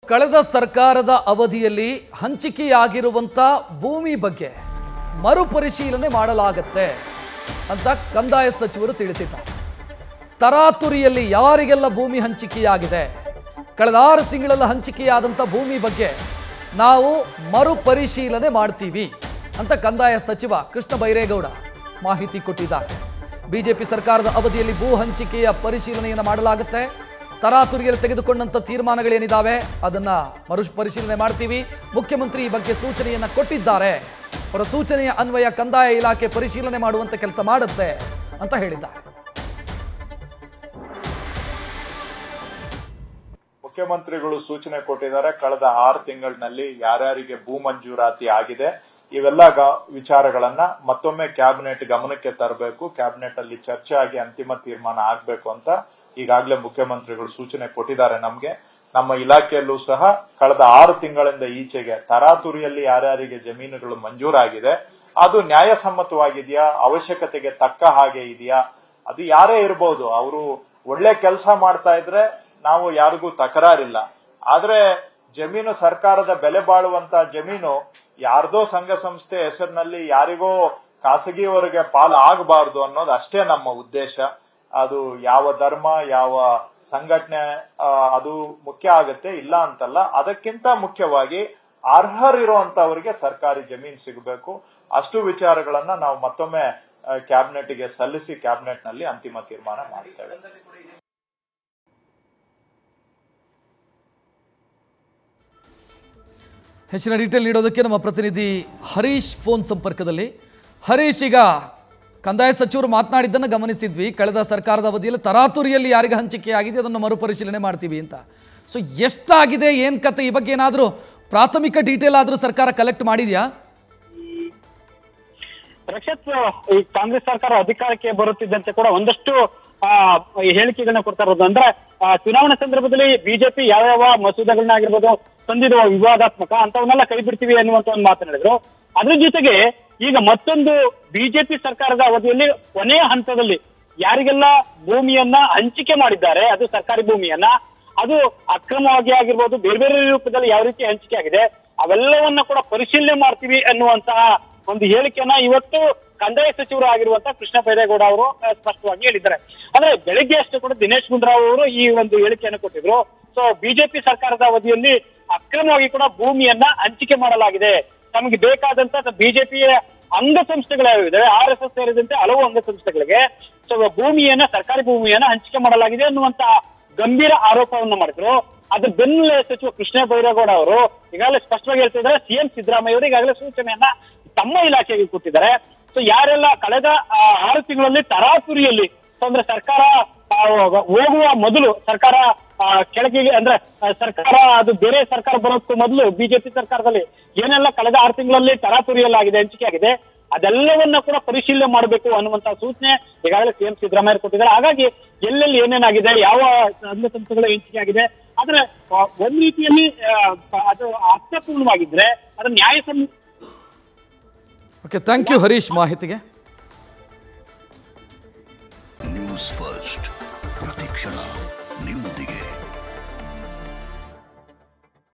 ಕಳೆದ ಸರ್ಕಾರದ ಅವಧಿಯಲ್ಲಿ ಹಂಚಿಕೆಯಾಗಿರುವಂಥ ಭೂಮಿ ಬಗ್ಗೆ ಮರುಪರಿಶೀಲನೆ ಮಾಡಲಾಗತ್ತೆ ಅಂತ ಕಂದಾಯ ಸಚಿವರು ತಿಳಿಸಿದ್ದಾರೆ ತರಾತುರಿಯಲ್ಲಿ ಯಾರಿಗೆಲ್ಲ ಭೂಮಿ ಹಂಚಿಕೆಯಾಗಿದೆ ಕಳೆದ ಆರು ತಿಂಗಳಲ್ಲಿ ಹಂಚಿಕೆಯಾದಂಥ ಭೂಮಿ ಬಗ್ಗೆ ನಾವು ಮರುಪರಿಶೀಲನೆ ಮಾಡ್ತೀವಿ ಅಂತ ಕಂದಾಯ ಸಚಿವ ಕೃಷ್ಣ ಬೈರೇಗೌಡ ಮಾಹಿತಿ ಕೊಟ್ಟಿದ್ದಾರೆ ಬಿಜೆಪಿ ಸರ್ಕಾರದ ಅವಧಿಯಲ್ಲಿ ಭೂ ಹಂಚಿಕೆಯ ಪರಿಶೀಲನೆಯನ್ನು ಮಾಡಲಾಗುತ್ತೆ ತರಾತುರಿಯಲ್ಲಿ ತೆಗೆದುಕೊಂಡಂಥ ತೀರ್ಮಾನಗಳೇನಿದ್ದಾವೆ ಅದನ್ನ ಮರು ಪರಿಶೀಲನೆ ಮಾಡ್ತೀವಿ ಮುಖ್ಯಮಂತ್ರಿ ಈ ಬಗ್ಗೆ ಸೂಚನೆಯನ್ನ ಕೊಟ್ಟಿದ್ದಾರೆ ಅವರ ಸೂಚನೆಯ ಅನ್ವಯ ಕಂದಾಯ ಇಲಾಖೆ ಪರಿಶೀಲನೆ ಮಾಡುವಂತ ಕೆಲಸ ಮಾಡುತ್ತೆ ಅಂತ ಹೇಳಿದ್ದಾರೆ ಮುಖ್ಯಮಂತ್ರಿಗಳು ಸೂಚನೆ ಕೊಟ್ಟಿದ್ದಾರೆ ಕಳೆದ ಆರು ತಿಂಗಳಿನಲ್ಲಿ ಯಾರ್ಯಾರಿಗೆ ಭೂ ಮಂಜೂರಾತಿ ಆಗಿದೆ ಇವೆಲ್ಲ ಗ- ವಿಚಾರಗಳನ್ನ ಮತ್ತೊಮ್ಮೆ ಕ್ಯಾಬಿನೆಟ್ ಗಮನಕ್ಕೆ ತರಬೇಕು ಕ್ಯಾಬಿನೆಟ್ ಅಲ್ಲಿ ಚರ್ಚೆ ಆಗಿ ಅಂತಿಮ ತೀರ್ಮಾನ ಆಗ್ಬೇಕು ಅಂತ ಈಗಾಗಲೇ ಮುಖ್ಯಮಂತ್ರಿಗಳು ಸೂಚನೆ ಕೊಟ್ಟಿದ್ದಾರೆ ನಮ್ಗೆ ನಮ್ಮ ಇಲಾಖೆಯಲ್ಲೂ ಸಹ ಕಳೆದ ಆರು ತಿಂಗಳಿಂದ ಈಚೆಗೆ ತರಾತುರಿಯಲ್ಲಿ ಯಾರ್ಯಾರಿಗೆ ಜಮೀನುಗಳು ಮಂಜೂರಾಗಿದೆ ಅದು ನ್ಯಾಯಸಮ್ಮತವಾಗಿದೆಯಾ ಅವಶ್ಯಕತೆಗೆ ತಕ್ಕ ಹಾಗೆ ಇದೆಯಾ ಅದು ಯಾರೇ ಇರಬಹುದು ಅವರು ಒಳ್ಳೆ ಕೆಲಸ ಮಾಡ್ತಾ ಇದ್ರೆ ನಾವು ಯಾರಿಗೂ ತಕರಾರಿಲ್ಲ ಆದ್ರೆ ಜಮೀನು ಸರ್ಕಾರದ ಬೆಲೆ ಬಾಳುವಂತ ಜಮೀನು ಯಾರ್ದೋ ಸಂಘ ಸಂಸ್ಥೆ ಹೆಸರಿನಲ್ಲಿ ಯಾರಿಗೋ ಖಾಸಗಿಯವರಿಗೆ ಪಾಲು ಆಗಬಾರ್ದು ಅನ್ನೋದು ಅಷ್ಟೇ ನಮ್ಮ ಉದ್ದೇಶ ಅದು ಯಾವ ಧರ್ಮ ಯಾವ ಸಂಘಟನೆ ಆ, ಅದು ಮುಖ್ಯ ಆಗತ್ತೆ ಇಲ್ಲ ಅಂತಲ್ಲ ಅದಕ್ಕಿಂತ ಮುಖ್ಯವಾಗಿ ಅರ್ಹರಿರುವಂತವರಿಗೆ ಸರ್ಕಾರಿ ಜಮೀನು ಸಿಗಬೇಕು ಅಷ್ಟು ವಿಚಾರಗಳನ್ನ ನಾವು ಮತ್ತೊಮ್ಮೆ ಕ್ಯಾಬಿನೆಟ್ಗೆ ಸಲ್ಲಿಸಿ ಕ್ಯಾಬಿನೆಟ್ ನಲ್ಲಿ ಅಂತಿಮ ತೀರ್ಮಾನ ಮಾಡ್ತೇವೆ ಹೆಚ್ಚಿನ ಡೀಟೇಲ್ ನೀಡೋದಕ್ಕೆ ನಮ್ಮ ಪ್ರತಿನಿಧಿ ಹರೀಶ್ ಫೋನ್ ಸಂಪರ್ಕದಲ್ಲಿ ಹರೀಶ್ ಈಗ ಕಂದಾಯ ಸಚಿವರು ಮಾತನಾಡಿದ್ದನ್ನು ಗಮನಿಸಿದ್ವಿ ಕಳೆದ ಸರ್ಕಾರದ ಅವಧಿಯಲ್ಲಿ ತರಾತುರಿಯಲ್ಲಿ ಯಾರಿಗೆ ಹಂಚಿಕೆ ಆಗಿದೆ ಅದನ್ನು ಮರುಪರಿಶೀಲನೆ ಮಾಡ್ತೀವಿ ಅಂತ ಸೊ ಎಷ್ಟಾಗಿದೆ ಏನು ಕತೆ ಈ ಬಗ್ಗೆ ಏನಾದರೂ ಪ್ರಾಥಮಿಕ ಡೀಟೇಲ್ ಆದರೂ ಸರ್ಕಾರ ಕಲೆಕ್ಟ್ ಮಾಡಿದೆಯಾ ರಕ್ಷತ್ ಈ ಕಾಂಗ್ರೆಸ್ ಸರ್ಕಾರ ಅಧಿಕಾರಕ್ಕೆ ಬರುತ್ತಿದ್ದಂತೆ ಕೂಡ ಒಂದಷ್ಟು ಆ, ಈ ಹೇಳಿಕೆಗಳನ್ನ ಕೊಡ್ತಾ ಇರೋದು ಅಂದ್ರೆ ಆ, ಚುನಾವಣಾ ಸಂದರ್ಭದಲ್ಲಿ ಬಿಜೆಪಿ ಯಾವ್ಯಾವ ಮಸೂದೆಗಳನ್ನ ಆಗಿರ್ಬೋದು ತಂದಿರುವ ವಿವಾದಾತ್ಮಕ ಅಂತವನ್ನೆಲ್ಲ ಕೈ ಬಿಡ್ತೀವಿ ಅನ್ನುವಂತ ಒಂದು ಮಾತನಾಡಿದ್ರು ಅದ್ರ ಜೊತೆಗೆ ಈಗ ಮತ್ತೊಂದು ಬಿಜೆಪಿ ಸರ್ಕಾರದ ಅವಧಿಯಲ್ಲಿ ಕೊನೆಯ ಹಂತದಲ್ಲಿ ಯಾರಿಗೆಲ್ಲ ಭೂಮಿಯನ್ನ ಹಂಚಿಕೆ ಮಾಡಿದ್ದಾರೆ ಅದು ಸರ್ಕಾರಿ ಭೂಮಿಯನ್ನ ಅದು ಅಕ್ರಮವಾಗಿ ಆಗಿರ್ಬೋದು ಬೇರೆ ಬೇರೆ ರೂಪದಲ್ಲಿ ಯಾವ ರೀತಿ ಹಂಚಿಕೆ ಆಗಿದೆ ಅವೆಲ್ಲವನ್ನ ಕೂಡ ಪರಿಶೀಲನೆ ಮಾಡ್ತೀವಿ ಅನ್ನುವಂತಹ ಒಂದು ಹೇಳಿಕೆಯನ್ನ ಇವತ್ತು ಕಂದಾಯ ಸಚಿವರು ಆಗಿರುವಂತಹ ಕೃಷ್ಣ ಬೈರೇಗೌಡ ಅವರು ಆ, ಸ್ಪಷ್ಟವಾಗಿ ಹೇಳಿದ್ದಾರೆ ಅಂದ್ರೆ ಬೆಳಗ್ಗೆ ಅಷ್ಟೇ ಕೂಡ ದಿನೇಶ್ ಗುಂಡೂರಾವ್ ಅವರು ಈ ಒಂದು ಹೇಳಿಕೆಯನ್ನು ಕೊಟ್ಟಿದ್ರು ಸೊ ಬಿಜೆಪಿ ಸರ್ಕಾರದ ಅವಧಿಯಲ್ಲಿ ಅಕ್ರಮವಾಗಿ ಕೂಡ ಭೂಮಿಯನ್ನ ಹಂಚಿಕೆ ಮಾಡಲಾಗಿದೆ ತಮಗೆ ಬೇಕಾದಂತ ಬಿಜೆಪಿಯ ಅಂಗಸಂಸ್ಥೆಗಳು ಯಾವಿದ್ದಾವೆ ಆರ್ ಎಸ್ ಎಸ್ ಸೇರಿದಂತೆ ಹಲವು ಅಂಗಸಂಸ್ಥೆಗಳಿಗೆ ಸೊ ಭೂಮಿಯನ್ನ ಸರ್ಕಾರಿ ಭೂಮಿಯನ್ನ ಹಂಚಿಕೆ ಮಾಡಲಾಗಿದೆ ಅನ್ನುವಂತ ಗಂಭೀರ ಆರೋಪವನ್ನ ಮಾಡಿದ್ರು ಅದ್ರ ಬೆನ್ನಲ್ಲೇ ಸಚಿವ ಕೃಷ್ಣ ಬೈರೇಗೌಡ ಅವರು ಈಗಾಗಲೇ ಸ್ಪಷ್ಟವಾಗಿ ಹೇಳ್ತಿದ್ದಾರೆ ಸಿಎಂ ಸಿದ್ದರಾಮಯ್ಯ ಅವರು ಈಗಾಗಲೇ ಸೂಚನೆಯನ್ನ ತಮ್ಮ ಇಲಾಖೆಗೆ ಕೊಟ್ಟಿದ್ದಾರೆ ಸೊ ಯಾರೆಲ್ಲ ಕಳೆದ ಆ, ಆರು ತಿಂಗಳಲ್ಲಿ ತರಾತುರಿಯಲ್ಲಿ ಸೊ ಅಂದ್ರೆ ಸರ್ಕಾರ ಆ, ಹೋಗುವ ಮೊದಲು ಸರ್ಕಾರ ಆ, ಕೆಳಗೆ ಅಂದ್ರೆ ಆ, ಸರ್ಕಾರ ಅದು ಬೇರೆ ಸರ್ಕಾರ ಬರೋಕ್ಕೂ ಮೊದಲು ಬಿಜೆಪಿ ಸರ್ಕಾರದಲ್ಲಿ ಏನೆಲ್ಲ ಕಳೆದ ಆರು ತಿಂಗಳಲ್ಲಿ ತರಾತುರಿಯಲ್ಲಿ ಆಗಿದೆ ಹಂಚಿಕೆ ಆಗಿದೆ ಅದೆಲ್ಲವನ್ನ ಕೂಡ ಪರಿಶೀಲನೆ ಮಾಡಬೇಕು ಅನ್ನುವಂತ ಸೂಚನೆ ಈಗಾಗಲೇ ಸಿಎಂ ಸಿದ್ದರಾಮಯ್ಯ ಕೊಟ್ಟಿದ್ದಾರೆ ಹಾಗಾಗಿ ಎಲ್ಲೆಲ್ಲಿ ಏನೇನಾಗಿದೆ ಯಾವ ಅಂಗಸಂಸ್ಥೆಗಳ ಹಂಚಿಕೆ ಆಗಿದೆ ಆದ್ರೆ ಆ, ಒಂದ್ ರೀತಿಯಲ್ಲಿ ಆ, ಅದು ಅರ್ಥಪೂರ್ಣವಾಗಿದ್ರೆ ಅದು ನ್ಯಾಯಸಮ್ಮತ ಓಕೆ ಥ್ಯಾಂಕ್ ಯು ಹರೀಶ್ ಮಾಹಿತಿಗೆ